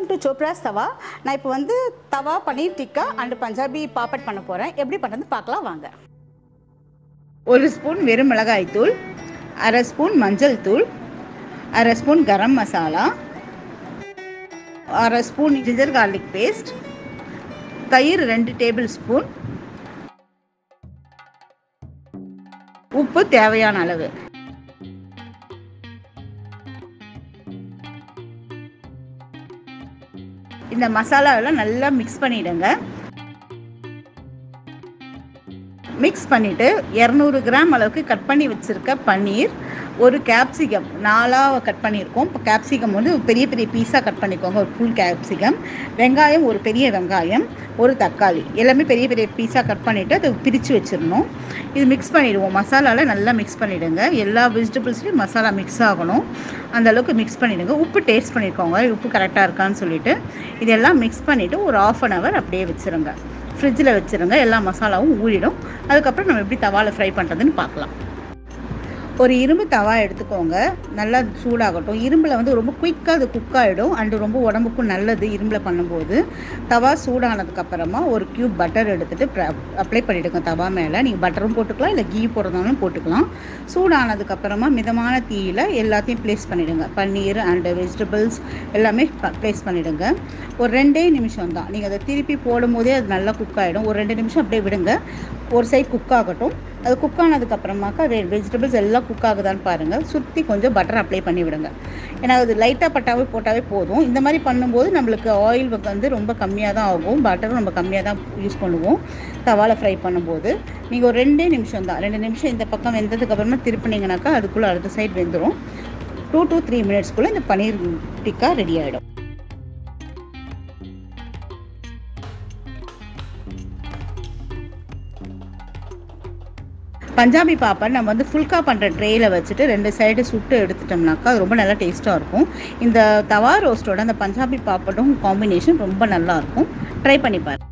welcome to சோப்ராஸ் தவா நான் இப்போ வந்து தவா பன்னீர் டிக்கா அண்ட் பஞ்சாபி பாப்பட் பண்ண போகிறேன் எப்படி பண்ணுறது பார்க்கலாம் வாங்க ஒரு ஸ்பூன் வெறும் மிளகாய் தூள் அரை ஸ்பூன் மஞ்சள் தூள் அரை ஸ்பூன் கரம் மசாலா அரை ஸ்பூன் ஜிஞ்சர் கார்லிக் பேஸ்ட் தயிர் ரெண்டு டேபிள் ஸ்பூன் உப்பு தேவையான அளவு இந்த மசாலாவெல்லாம் நல்லா மிக்ஸ் பண்ணிடுங்க மிக்ஸ் பண்ணிவிட்டு இரநூறு கிராம் அளவுக்கு கட் பண்ணி வச்சுருக்க பன்னீர் ஒரு கேப்சிகம் நாலாக கட் பண்ணியிருக்கோம் இப்போ கேப்சிகம் வந்து பெரிய பெரிய பீஸாக கட் பண்ணிக்கோங்க ஒரு ஃபுல் கேப்சிகம் வெங்காயம் ஒரு பெரிய வெங்காயம் ஒரு தக்காளி எல்லாமே பெரிய பெரிய பீஸாக கட் பண்ணிவிட்டு அதை பிரித்து வச்சிடணும் இது மிக்ஸ் பண்ணிவிடுவோம் மசாலாவில் நல்லா மிக்ஸ் பண்ணிவிடுங்க எல்லா வெஜிடபிள்ஸ்லையும் மசாலா மிக்ஸ் ஆகணும் அந்த அளவுக்கு மிக்ஸ் பண்ணிவிடுங்க உப்பு டேஸ்ட் பண்ணியிருக்கோங்க உப்பு கரெக்டாக இருக்கான்னு சொல்லிட்டு இதெல்லாம் மிக்ஸ் பண்ணிவிட்டு ஒரு ஆஃப் அன் ஹவர் அப்படியே வச்சுருங்க ஃப்ரிட்ஜில் வச்சுருங்க எல்லா மசாலாவும் ஊறிடும் அதுக்கப்புறம் நம்ம எப்படி தவாவில் ஃப்ரை பண்ணுறதுன்னு பார்க்கலாம் ஒரு இரும்பு தவா எடுத்துக்கோங்க நல்லா சூடாகட்டும் இரும்பில் வந்து ரொம்ப குயிக்காக அது குக் ஆகிடும் அண்டு ரொம்ப உடம்புக்கும் நல்லது இரும்பில் பண்ணும்போது தவா சூடானதுக்கப்புறமா ஒரு க்யூப் பட்டர் எடுத்துகிட்டு அப்ளை பண்ணிவிடுங்க தவா மேலே நீங்கள் பட்டரும் போட்டுக்கலாம் இல்லை கீ போடுறதாலும் போட்டுக்கலாம் சூடானதுக்கப்புறமா மிதமான தீயில் எல்லாத்தையும் ப்ளேஸ் பண்ணிவிடுங்க பன்னீர் அண்டு வெஜிடபிள்ஸ் எல்லாமே ப்ளேஸ் பண்ணிவிடுங்க ஒரு ரெண்டே நிமிஷம் தான் நீங்கள் அதை திருப்பி போடும்போதே அது நல்லா குக் ஆகிடும் ஒரு ரெண்டு நிமிஷம் அப்படியே விடுங்க ஒரு சைட் குக் ஆகட்டும் அது குக் ஆனதுக்கப்புறமாக்கா வெஜிடபிள்ஸ் எல்லாம் குக் ஆகுதான்னு பாருங்கள் சுற்றி கொஞ்சம் பட்டர் அப்ளை பண்ணி விடுங்க ஏன்னா அது லைட்டாக பட்டாவே போட்டாவே போதும் இந்த மாதிரி பண்ணும்போது நம்மளுக்கு ஆயில் வந்து ரொம்ப கம்மியாக தான் ஆகும் பட்டரும் ரொம்ப கம்மியாக தான் யூஸ் பண்ணுவோம் தவாவில் ஃப்ரை பண்ணும்போது நீங்கள் ஒரு ரெண்டே நிமிஷம் தான் ரெண்டு நிமிஷம் இந்த பக்கம் வெந்ததுக்கப்புறமா திருப்பினீங்கனாக்கா அதுக்குள்ளே அடுத்த சைடு வெந்துடும் டூ டூ த்ரீ மினிட்ஸ்க்குள்ளே இந்த பன்னீர் டிக்கா ரெடி ஆகிடும் பஞ்சாபி பாப்பா நம்ம வந்து ஃபுல்கா பண்ணுற ட்ரேயில் வச்சுட்டு ரெண்டு சைடு சுட்டு எடுத்துட்டோம்னாக்கா அது ரொம்ப நல்லா டேஸ்ட்டாக இருக்கும் இந்த தவா ரோஸ்ட்டோட அந்த பஞ்சாபி பாப்படும் காம்பினேஷன் ரொம்ப நல்லா இருக்கும் ட்ரை பண்ணி பாரு